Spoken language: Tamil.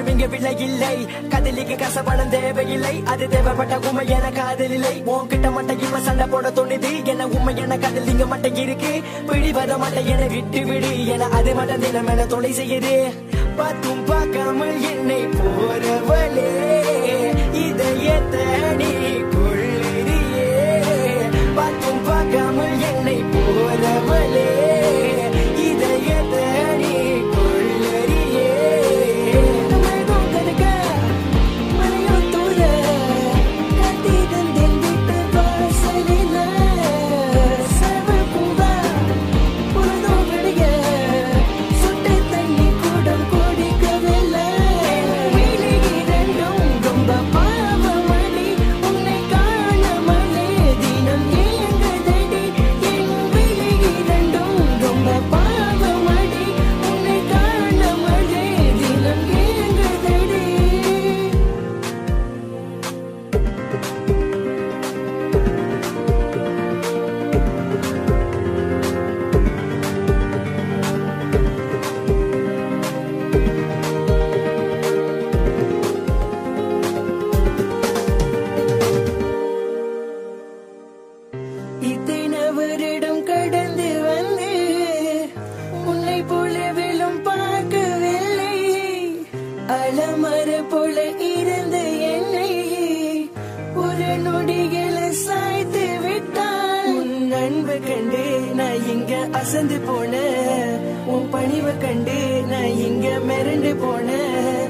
ஒன்றும் இங்க விலை இல்லை கதலிக்கு கசப்படம் தேவையில்லை அது தேவைப்பட்ட உண்மை என காதல் இல்லை உன்கிட்ட மட்டும் இவ சண்டை போட தோணுது என உண்மை என காதல் இங்க மட்டும் இருக்கு பிடிவத மட்டும் என விட்டு விடு என அது மட்டும் தினம் என தொலை செய்யுது பார்த்தும் பார்க்காமல் என்னை போறவளே இதயத்தை நீ கொள்ளுறியே பார்த்தும் பார்க்காமல் என்னை போறவளே இதயத்தை நீ கொள்ளுறியே மனம் கருக்க மலையோ தூர கட்டி தந்தேன் விட்டு வாசலில செவல் பூவா பொழுதும் விடிய சுட்டு தண்ணி கூடம் குடிக்கவில்லை விழி இரண்டும் ரொம்ப பாவமடி உன்னை காணமலே தினம் ஏங்குதடி என் விழி இரண்டும் ரொம்ப பாவமடி உன்னை காணமலே தினம் ஏங்குதடி இத்தனை வருடம் கடந்து வந்து உன்னை போலவிலும் பார்க்கவில்லை அலமர போல இருந்த என்னை ஒரு நொடிகள சாய்த்து விட்டான் உன் அன்பை கண்டு நான் இங்க அசந்து போனேன் உன் பணிவை கண்டு நான் இங்க மிரண்டு போனேன்